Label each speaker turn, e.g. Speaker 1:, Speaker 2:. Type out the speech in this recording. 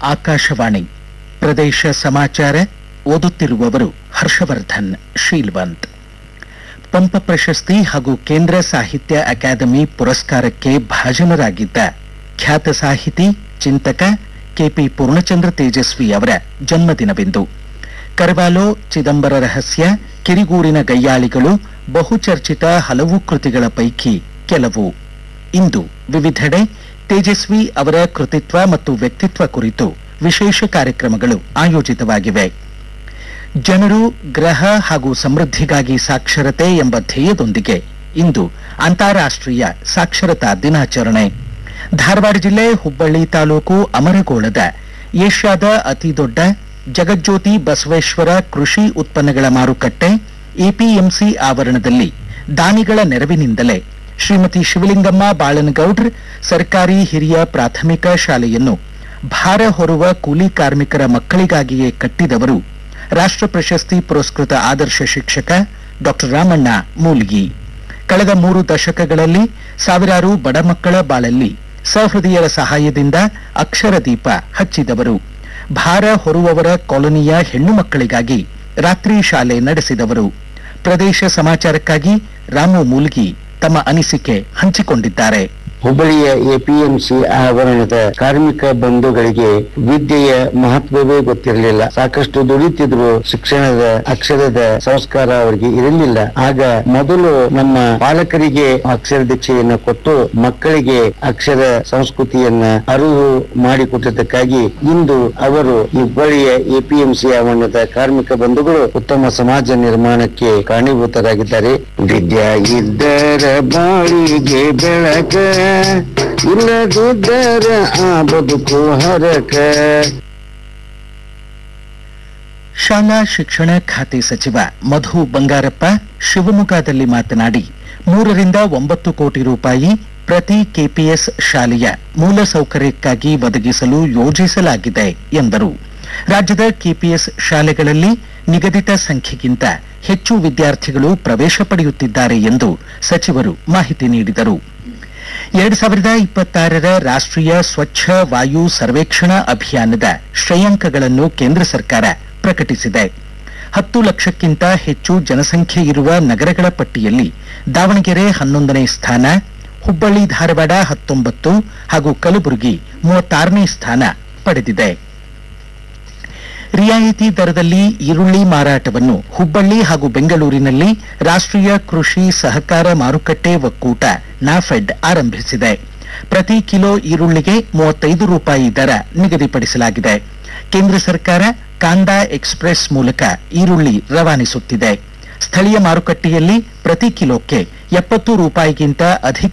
Speaker 1: ಆಕಾಶವಾಣಿ ಪ್ರದೇಶ ಸಮಾಚಾರ ಓದುತ್ತಿರುವವರು ಹರ್ಷವರ್ಧನ್ ಶೀಲ್ವಂತ್ ಪಂಪ ಪ್ರಶಸ್ತಿ ಹಾಗೂ ಕೇಂದ್ರ ಸಾಹಿತ್ಯ ಅಕಾಡೆಮಿ ಪುರಸ್ಕಾರಕ್ಕೆ ಭಾಜನರಾಗಿದ್ದ ಖ್ಯಾತ ಸಾಹಿತಿ ಚಿಂತಕ ಕೆಪಿ ಪೂರ್ಣಚಂದ್ರ ತೇಜಸ್ವಿ ಅವರ ಜನ್ಮದಿನವಿಂದು ಕರವಾಲೋ ಚಿದಂಬರ ರಹಸ್ಯ ಕಿರಿಗೂರಿನ ಗಯ್ಯಾಳಿಗಳು ಬಹುಚರ್ಚಿತ ಹಲವು ಕೃತಿಗಳ ಪೈಕಿ ಕೆಲವು ಇಂದು ವಿವಿಧೆಡೆ ತೇಜಸ್ವಿ ಅವರ ಕೃತಿತ್ವ ಮತ್ತು ವ್ಯಕ್ತಿತ್ವ ಕುರಿತು ವಿಶೇಷ ಕಾರ್ಯಕ್ರಮಗಳು ಆಯೋಜಿತವಾಗಿವೆ ಜನರು ಗ್ರಹ ಹಾಗೂ ಸಮೃದ್ಧಿಗಾಗಿ ಸಾಕ್ಷರತೆ ಎಂಬ ಧ್ಯೇಯದೊಂದಿಗೆ ಇಂದು ಅಂತಾರಾಷ್ಟ್ರೀಯ ಸಾಕ್ಷರತಾ ದಿನಾಚರಣೆ ಧಾರವಾಡ ಜಿಲ್ಲೆ ಹುಬ್ಬಳ್ಳಿ ತಾಲೂಕು ಅಮರಗೋಳದ ಏಷ್ಯಾದ ಅತಿದೊಡ್ಡ ಜಗಜ್ಯೋತಿ ಬಸವೇಶ್ವರ ಕೃಷಿ ಉತ್ಪನ್ನಗಳ ಮಾರುಕಟ್ಟೆ ಎಪಿಎಂಸಿ ಆವರಣದಲ್ಲಿ ದಾನಿಗಳ ನೆರವಿನಿಂದಲೇ ಶ್ರೀಮತಿ ಶಿವಲಿಂಗಮ್ಮ ಬಾಳನಗೌಡ್ರ್ ಸರ್ಕಾರಿ ಹಿರಿಯ ಪ್ರಾಥಮಿಕ ಶಾಲೆಯನ್ನು ಭಾರ ಹೊರುವ ಕೂಲಿ ಕಾರ್ಮಿಕರ ಮಕ್ಕಳಿಗಾಗಿಯೇ ಕಟ್ಟಿದವರು ರಾಷ್ಟ್ರ ಪ್ರಶಸ್ತಿ ಪುರಸ್ಕೃತ ಆದರ್ಶ ಶಿಕ್ಷಕ ಡಾಕ್ಟರ್ ರಾಮಣ್ಣ ಮೂಲ್ಗಿ ಕಳೆದ ಮೂರು ದಶಕಗಳಲ್ಲಿ ಸಾವಿರಾರು ಬಡ ಮಕ್ಕಳ ಬಾಳಲ್ಲಿ ಸಹೃದಯರ ಸಹಾಯದಿಂದ ಅಕ್ಷರ ದೀಪ ಹಚ್ಚಿದವರು ಭಾರ ಹೊರುವವರ ಕಾಲೋನಿಯ ಹೆಣ್ಣು ಮಕ್ಕಳಿಗಾಗಿ ರಾತ್ರಿ ಶಾಲೆ ನಡೆಸಿದವರು ಪ್ರದೇಶ ಸಮಾಚಾರಕ್ಕಾಗಿ ರಾಮು ಮೂಲ್ಗಿ ತಮ್ಮ ಅನಿಸಿಕೆ ಹಂಚಿಕೊಂಡಿದ್ದಾರೆ
Speaker 2: ಹುಬ್ಬಳ್ಳಿಯ ಎಪಿಎಂಸಿ ಆವರಣದ ಕಾರ್ಮಿಕ ಬಂಧುಗಳಿಗೆ ವಿದ್ಯೆಯ ಮಹತ್ವವೇ ಗೊತ್ತಿರಲಿಲ್ಲ ಸಾಕಷ್ಟು ದುಡಿತಿದ್ರು ಶಿಕ್ಷಣದ ಅಕ್ಷರದ ಸಂಸ್ಕಾರ ಅವರಿಗೆ ಇರಲಿಲ್ಲ ಆಗ ಮೊದಲು ನಮ್ಮ ಪಾಲಕರಿಗೆ ಅಕ್ಷರ ದೀಕ್ಷೆಯನ್ನು ಕೊಟ್ಟು ಮಕ್ಕಳಿಗೆ ಅಕ್ಷರ ಸಂಸ್ಕೃತಿಯನ್ನ ಅರಿವು ಮಾಡಿಕೊಟ್ಟದಕ್ಕಾಗಿ ಇಂದು ಅವರು ಈ ಹುಬ್ಬಳ್ಳಿಯ ಎಪಿಎಂಸಿ ಆವರಣದ ಕಾರ್ಮಿಕ ಬಂಧುಗಳು ಉತ್ತಮ ಸಮಾಜ ನಿರ್ಮಾಣಕ್ಕೆ ಕಾರಣೀಭೂತರಾಗಿದ್ದಾರೆ ವಿದ್ಯಾ ಇದ್ದರ ಬಾಳಿಗೆ ಬೆಳಕ ಇಲ್ಲದಿದ್ದರ ಆ ಬದುಕು ಹರಕ
Speaker 1: ಶಾಲಾ ಶಿಕ್ಷಣ ಖಾತೆ ಸಚಿವ ಮಧು ಬಂಗಾರಪ್ಪ ಶಿವಮೊಗ್ಗದಲ್ಲಿ ಮಾತನಾಡಿ ಮೂರರಿಂದ ಒಂಬತ್ತು ಕೋಟಿ ರೂಪಾಯಿ ಪ್ರತಿ ಕೆಪಿಎಸ್ ಶಾಲೆಯ ಮೂಲ ಸೌಕರ್ಯಕ್ಕಾಗಿ ಒದಗಿಸಲು ಯೋಜಿಸಲಾಗಿದೆ ಎಂದರು ರಾಜ್ಯದ ಕೆಪಿಎಸ್ ಶಾಲೆಗಳಲ್ಲಿ ನಿಗದಿತ ಸಂಖ್ಯೆಗಿಂತ ಹೆಚ್ಚು ವಿದ್ಯಾರ್ಥಿಗಳು ಪ್ರವೇಶ ಪಡೆಯುತ್ತಿದ್ದಾರೆ ಎಂದು ಸಚಿವರು ಮಾಹಿತಿ ನೀಡಿದರು ಎರಡ್ ಸಾವಿರದ ಇಪ್ಪತ್ತಾರರ ರಾಷ್ಟ್ರೀಯ ಸ್ವಚ್ಛ ವಾಯು ಸರ್ವೇಕ್ಷಣಾ ಅಭಿಯಾನದ ಶ್ರೇಯಾಂಕಗಳನ್ನು ಕೇಂದ್ರ ಸರ್ಕಾರ ಪ್ರಕಟಿಸಿದೆ ಹತ್ತು ಲಕ್ಷಕ್ಕಿಂತ ಹೆಚ್ಚು ಜನಸಂಖ್ಯೆ ಇರುವ ನಗರಗಳ ಪಟ್ಟಿಯಲ್ಲಿ ದಾವಣಗೆರೆ ಹನ್ನೊಂದನೇ ಸ್ಥಾನ ಹುಬ್ಬಳ್ಳಿ ಧಾರವಾಡ ಹತ್ತೊಂಬತ್ತು ಹಾಗೂ ಕಲಬುರಗಿ ಮೂವತ್ತಾರನೇ ಸ್ಥಾನ ಪಡೆದಿದೆ ರಿಯಾಯಿತಿ ದರದಲ್ಲಿ ಈರುಳ್ಳಿ ಮಾರಾಟವನ್ನು ಹುಬ್ಬಳ್ಳಿ ಹಾಗೂ ಬೆಂಗಳೂರಿನಲ್ಲಿ ರಾಷ್ಟ್ರೀಯ ಕೃಷಿ ಸಹಕಾರ ಮಾರುಕಟ್ಟೆ ಒಕ್ಕೂಟ ನಾಫೆಡ್ ಆರಂಭಿಸಿದೆ ಪ್ರತಿ ಕಿಲೋ ಈರುಳ್ಳಿಗೆ ಮೂವತ್ತೈದು ರೂಪಾಯಿ ದರ ನಿಗದಿಪಡಿಸಲಾಗಿದೆ ಕೇಂದ್ರ ಸರ್ಕಾರ ಕಾಂದಾ ಎಕ್ಸ್ಪ್ರೆಸ್ ಮೂಲಕ ಈರುಳ್ಳಿ ರವಾನಿಸುತ್ತಿದೆ ಸ್ಥಳೀಯ ಮಾರುಕಟ್ಟೆಯಲ್ಲಿ ಪ್ರತಿ ಕಿಲೋಕ್ಕೆ ಎಪ್ಪತ್ತು ರೂಪಾಯಿಗಿಂತ ಅಧಿಕ